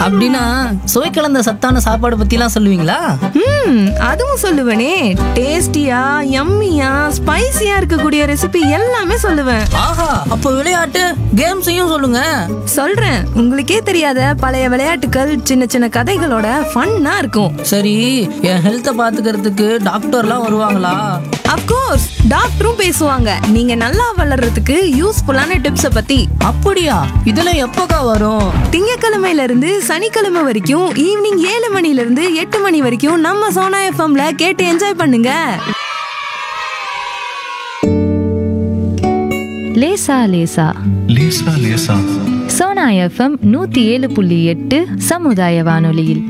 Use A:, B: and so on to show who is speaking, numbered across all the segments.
A: அப்படின்னா சுவை கலந்த சத்தான சாப்பாடு பத்திலாம் சொல்லுவீங்களா
B: ம் அதுவும் சொல்லுவேனே டேஸ்டியா யம்மியா ஸ்பைசியா இருக்கக்கூடிய ரெசிபி எல்லாமே சொல்லுவேன்
A: ஆஹா அப்போ விளையாட்டு கேம்ஸையும் சொல்லுங்க
B: சொல்றேன் உங்களுக்கே தெரியாத பழைய விளையாட்டுகள் சின்ன சின்ன கதைகளோட ஃபன்னா இருக்கும்
A: சரி என் ஹெல்த்தை பாத்துக்கிறதுக்கு டாக்டர்லாம் வருவாங்களா
B: அப்கோர்ஸ் டாக்டரும் பேசுவாங்க நீங்க நல்லா வளர்றதுக்கு யூஸ்ஃபுல்லான டிப்ஸை பத்தி
A: அப்படியா இதெல்லாம் எப்போக்கா வரும்
B: திங்கக்கிழமையில இருந்து சனிக்கிழமை வரைக்கும் ஈவினிங் ஏழு மணில இருந்து எட்டு மணி வரைக்கும் நம்ம சோனா எஃப்எம்ல கேட்டு என்ஜாய் பண்ணுங்க
C: லேசா லேசா
D: லேசா லேசா
C: சோனா எஃப்எம் நூத்தி ஏழு புள்ளி எட்டு சமுதாய வானொலியில்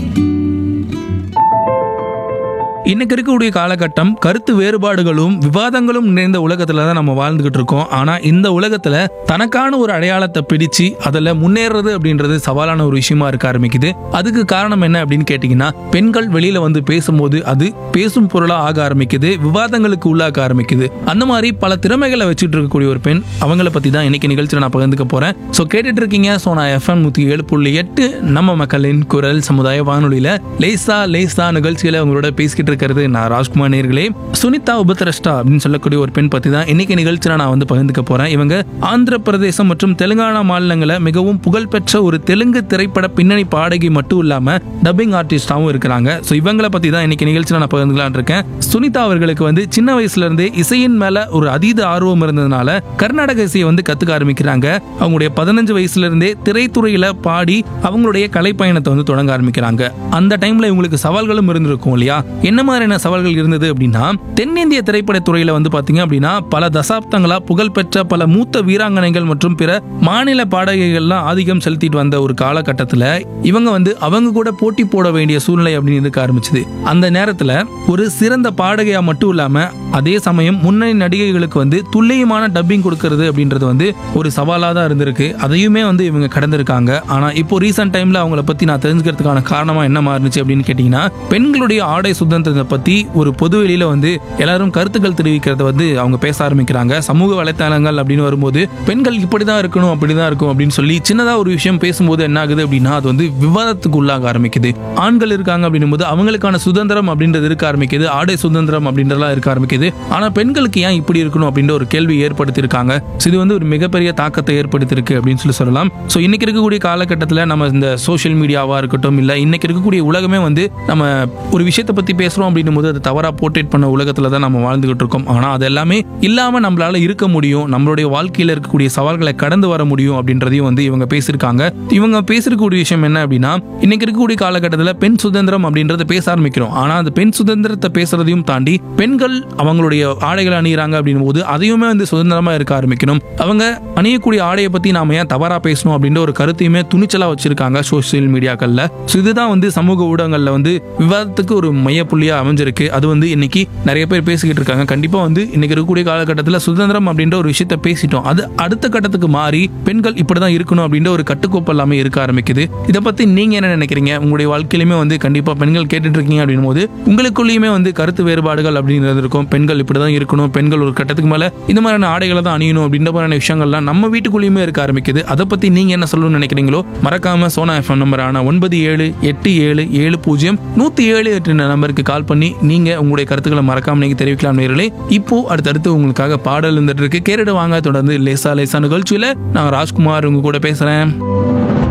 E: இன்னைக்கு இருக்கக்கூடிய காலகட்டம் கருத்து வேறுபாடுகளும் விவாதங்களும் நிறைந்த உலகத்துல தான் நம்ம வாழ்ந்துகிட்டு இருக்கோம் ஆனா இந்த உலகத்துல தனக்கான ஒரு அடையாளத்தை பிடிச்சு அதுல முன்னேறது அப்படின்றது சவாலான ஒரு விஷயமா இருக்க ஆரம்பிக்குது அதுக்கு காரணம் என்ன அப்படின்னு கேட்டீங்கன்னா பெண்கள் வெளியில வந்து பேசும்போது அது பேசும் பொருளா ஆக ஆரம்பிக்குது விவாதங்களுக்கு உள்ளாக்க ஆரம்பிக்குது அந்த மாதிரி பல திறமைகளை வச்சுட்டு இருக்கக்கூடிய ஒரு பெண் அவங்கள பத்தி தான் இன்னைக்கு நிகழ்ச்சியில் நான் பகிர்ந்துக்க போறேன் ஸோ கேட்டுட்டு இருக்கீங்க சோனா எஃப்எம் நூத்தி ஏழு புள்ளி எட்டு நம்ம மக்களின் குரல் சமுதாய வானொலியில லேசா லேசா நிகழ்ச்சியில உங்களோட பேசிக்கிட்டு இருக்கிறது நான் ராஜ்குமார் நேர்களே சுனிதா உபத்ரஷ்டா அப்படின்னு சொல்லக்கூடிய ஒரு பெண் பத்தி தான் இன்னைக்கு நிகழ்ச்சியில நான் வந்து பகிர்ந்துக்க போறேன் இவங்க ஆந்திர பிரதேசம் மற்றும் தெலுங்கானா மாநிலங்களில் மிகவும் புகழ்பெற்ற ஒரு தெலுங்கு திரைப்பட பின்னணி பாடகி மட்டும் இல்லாம டப்பிங் ஆர்டிஸ்டாவும் இருக்கிறாங்க ஸோ இவங்கள பத்தி தான் இன்னைக்கு நிகழ்ச்சியில நான் பகிர்ந்துக்கலாம்னு இருக்கேன் சுனிதா அவர்களுக்கு வந்து சின்ன வயசுல இருந்தே இசையின் மேல ஒரு அதீத ஆர்வம் இருந்ததுனால கர்நாடக இசையை வந்து கத்துக்க ஆரம்பிக்கிறாங்க அவங்களுடைய பதினஞ்சு வயசுல இருந்தே திரைத்துறையில பாடி அவங்களுடைய கலைப்பயணத்தை வந்து தொடங்க ஆரம்பிக்கிறாங்க அந்த டைம்ல இவங்களுக்கு சவால்களும் இருந்திருக்கும் இல்லையா என்ன மாதிரியான சவால்கள் இருந்தது அப்படின்னா தென்னிந்திய திரைப்படத்துறையில வந்து பாத்தீங்க அப்படின்னா பல தசாப்தங்களா புகழ்பெற்ற பல மூத்த வீராங்கனைகள் மற்றும் பிற மாநில பாடகைகள்லாம் ஆதிக்கம் செலுத்திட்டு வந்த ஒரு காலகட்டத்துல இவங்க வந்து அவங்க கூட போட்டி போட வேண்டிய சூழ்நிலை அப்படின்னு இருக்க ஆரம்பிச்சது அந்த நேரத்துல ஒரு சிறந்த பாடகையா மட்டும் இல்லாம அதே சமயம் முன்னணி நடிகைகளுக்கு வந்து துல்லியமான டப்பிங் கொடுக்கறது அப்படின்றது வந்து ஒரு சவாலா தான் இருந்திருக்கு அதையுமே வந்து இவங்க கடந்திருக்காங்க ஆனா இப்போ ரீசெண்ட் டைம்ல அவங்கள பத்தி நான் தெரிஞ்சுக்கிறதுக்கான காரணமா என்ன மாறுனுச்சு அப்படின்னு கேட்டீங்கன்னா பெண்களுடைய ஆடை சுதந்திரத்தை பத்தி ஒரு பொது வெளியில வந்து எல்லாரும் கருத்துக்கள் தெரிவிக்கிறத வந்து அவங்க பேச ஆரம்பிக்கிறாங்க சமூக வலைத்தளங்கள் அப்படின்னு வரும்போது பெண்கள் இப்படிதான் இருக்கணும் அப்படிதான் இருக்கும் அப்படின்னு சொல்லி சின்னதா ஒரு விஷயம் பேசும்போது என்ன ஆகுது அப்படின்னா அது வந்து விவாதத்துக்கு உள்ளாக ஆரம்பிக்குது ஆண்கள் இருக்காங்க அப்படின்னும் போது அவங்களுக்கான சுதந்திரம் அப்படின்றது இருக்க ஆரம்பிக்குது ஆடை சுதந்திரம் அப்படின்றதெல்லாம் இருக்க ஆரம்பிக்குது ஆனா பெண்களுக்கு ஏன் இப்படி இருக்கணும் அப்படின்ற ஒரு கேள்வி ஏற்படுத்தியிருக்காங்க So இது வந்து ஒரு மிகப்பெரிய தாக்கத்தை ஏற்படுத்தியிருக்கு அப்படின்னு சொல்லி சொல்லலாம் ஸோ இன்னைக்கு இருக்கக்கூடிய காலகட்டத்தில் நம்ம இந்த சோஷியல் மீடியாவா இருக்கட்டும் இல்லை இன்னைக்கு இருக்கக்கூடிய உலகமே வந்து நம்ம ஒரு விஷயத்தை பத்தி பேசுறோம் அப்படின்னும் போது அதை தவறா போர்ட்ரேட் பண்ண உலகத்துல தான் நம்ம வாழ்ந்துகிட்டு இருக்கோம் ஆனா அது எல்லாமே இல்லாம நம்மளால இருக்க முடியும் நம்மளுடைய வாழ்க்கையில இருக்கக்கூடிய சவால்களை கடந்து வர முடியும் அப்படின்றதையும் வந்து இவங்க பேசியிருக்காங்க இவங்க பேசிருக்கக்கூடிய விஷயம் என்ன அப்படின்னா இன்னைக்கு இருக்கக்கூடிய காலகட்டத்தில் பெண் சுதந்திரம் அப்படின்றத பேச ஆரம்பிக்கிறோம் ஆனா அந்த பெண் சுதந்திரத்தை பேசுறதையும் தாண்டி பெண்கள் அவங்களுடைய ஆடைகளை அணியிறாங்க அப்படின்னும் போது அதையுமே வந்து சுதந்திரமா இருக்க ஆரம்பிக்கணும் அவங்க அணியக்கூடிய ஆடையை பத்தி நாம ஏன் தவறா பேசணும் அப்படின்ற ஒரு கருத்தையுமே துணிச்சலா வச்சிருக்காங்க சோசியல் மீடியாக்கள்ல ஸோ இதுதான் வந்து சமூக ஊடகங்கள்ல வந்து விவாதத்துக்கு ஒரு மையப்புள்ளியா அமைஞ்சிருக்கு அது வந்து இன்னைக்கு நிறைய பேர் பேசிக்கிட்டு இருக்காங்க கண்டிப்பா வந்து இன்னைக்கு இருக்கக்கூடிய காலகட்டத்தில் சுதந்திரம் அப்படின்ற ஒரு விஷயத்த பேசிட்டோம் அது அடுத்த கட்டத்துக்கு மாறி பெண்கள் இப்படிதான் இருக்கணும் அப்படின்ற ஒரு கட்டுக்கோப்பு எல்லாமே இருக்க ஆரம்பிக்குது இதை பத்தி நீங்க என்ன நினைக்கிறீங்க உங்களுடைய வாழ்க்கையிலுமே வந்து கண்டிப்பா பெண்கள் கேட்டுட்டு இருக்கீங்க அப்படின்னும் போது உங்களுக்குள்ளேயுமே வந்து கருத்து வேறுபாடுகள் அப்படின்றது இருக்கும் பெண்கள் இப்படிதான் இருக்கணும் பெண்கள் ஒரு கட்டத்துக்கு மேல இந்த மாதிரியான ஆடைகளை தான் அணியணும் அப்படின்ற மாதிரியான விஷயங்கள்லாம் நம்ம வீட்டுக்குள்ளேயுமே இருக்க ஆரம்பிக்குது அதை பத்தி நீங்க என்ன சொல்லணும்னு நினைக்கிறீங்களோ மறக்காம சோனா எஃப்எம் நம்பரான ஒன்பது ஏழு எட்டு ஏழு ஏழு பூஜ்ஜியம் நூத்தி ஏழு எட்டு நம்பருக்கு கால் பண்ணி நீங்க உங்களுடைய கருத்துக்களை மறக்காம நீங்க தெரிவிக்கலாம் நேர்களே இப்போ அடுத்தடுத்து உங்களுக்காக பாடல் இருந்துட்டு இருக்கு கேரடு வாங்க தொடர்ந்து லேசா லேசா நிகழ்ச்சியில நான் ராஜ்குமார் உங்க கூட பேசுறேன்